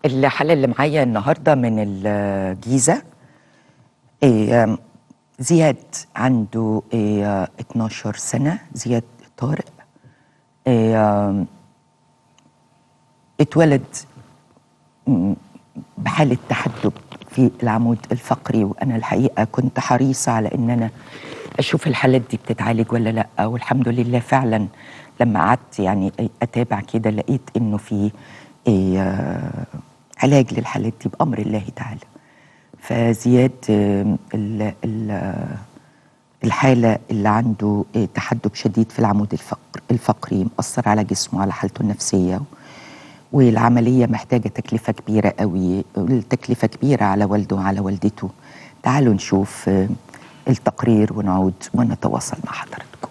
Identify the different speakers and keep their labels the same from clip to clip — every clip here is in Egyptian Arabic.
Speaker 1: الحالة اللي معايا النهاردة من الجيزة إيه، زياد عنده إيه، 12 سنة زياد طارق إيه، اتولد م- بحالة تحدب في العمود الفقري وأنا الحقيقة كنت حريصة على إن أنا أشوف الحالات دي بتتعالج ولا لأ والحمد لله فعلا لما قعدت يعني أتابع كده لقيت إنه في إيه، علاج للحالات دي بأمر الله تعالى فزياد آم، ال- ال- الحالة اللي عنده آه، تحدب شديد في العمود الفقر الفقري مأثر على جسمه على حالته النفسية والعملية محتاجة تكلفة كبيرة قوي التكلفة كبيرة على والده وعلى والدته تعالوا نشوف آه، التقرير ونعود ونتواصل مع حضراتكم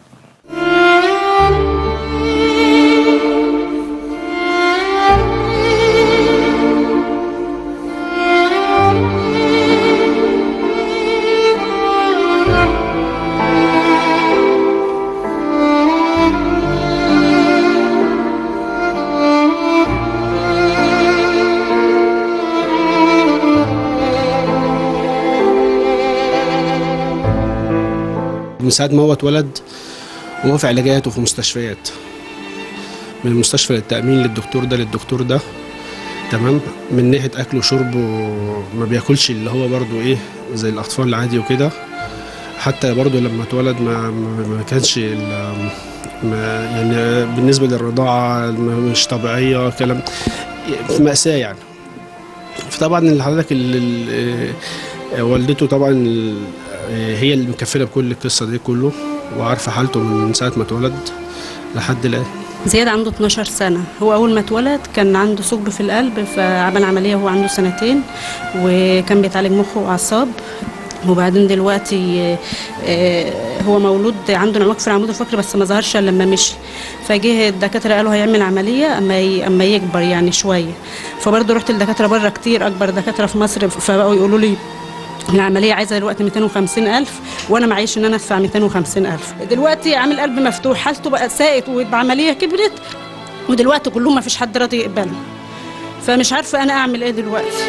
Speaker 2: من ساعة ما هو اتولد وهو في علاجات وفي مستشفيات من المستشفى للتأمين للدكتور ده للدكتور ده تمام من ناحية أكله وشربه ما بياكلش اللي هو برضو إيه زي الأطفال العادي وكده حتى برضو لما اتولد ما, ما ما كانش ال- ما يعني بالنسبة للرضاعة ما- مش طبيعية كلام في مأساة يعني فطبعا حضرتك ال- ال- آه، والدته طبعا ال- آه، هي اللي مكفله بكل القصه دي كله وعارفه حالته من ساعه ما اتولد لحد الان
Speaker 3: زياد عنده 12 سنة هو أول ما اتولد كان عنده ثقب في القلب فعمل عملية وهو عنده سنتين وكان بيتعالج مخ وأعصاب وبعدين دلوقتي آه، آه، هو مولود عنده انعواج في العمود الفقري بس ما ظهرش الا لما مشي فجه الدكاتره قالوا هيعمل عمليه اما ي- اما يكبر يعني شويه فبرضه رحت لدكاتره بره كتير اكبر دكاتره في مصر فبقوا يقولوا لي العملية عايزة دلوقتي 250 ألف وأنا معيش إن أنا أدفع 250 ألف دلوقتي عامل قلب مفتوح حالته بقى ساءت والعملية كبرت ودلوقتي كلهم ما فيش حد راضي يقبله فمش عارفة أنا أعمل إيه دلوقتي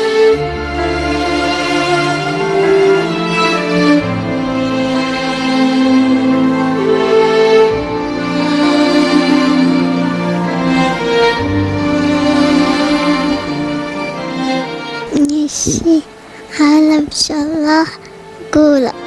Speaker 4: نفسي على إن شاء الله قولة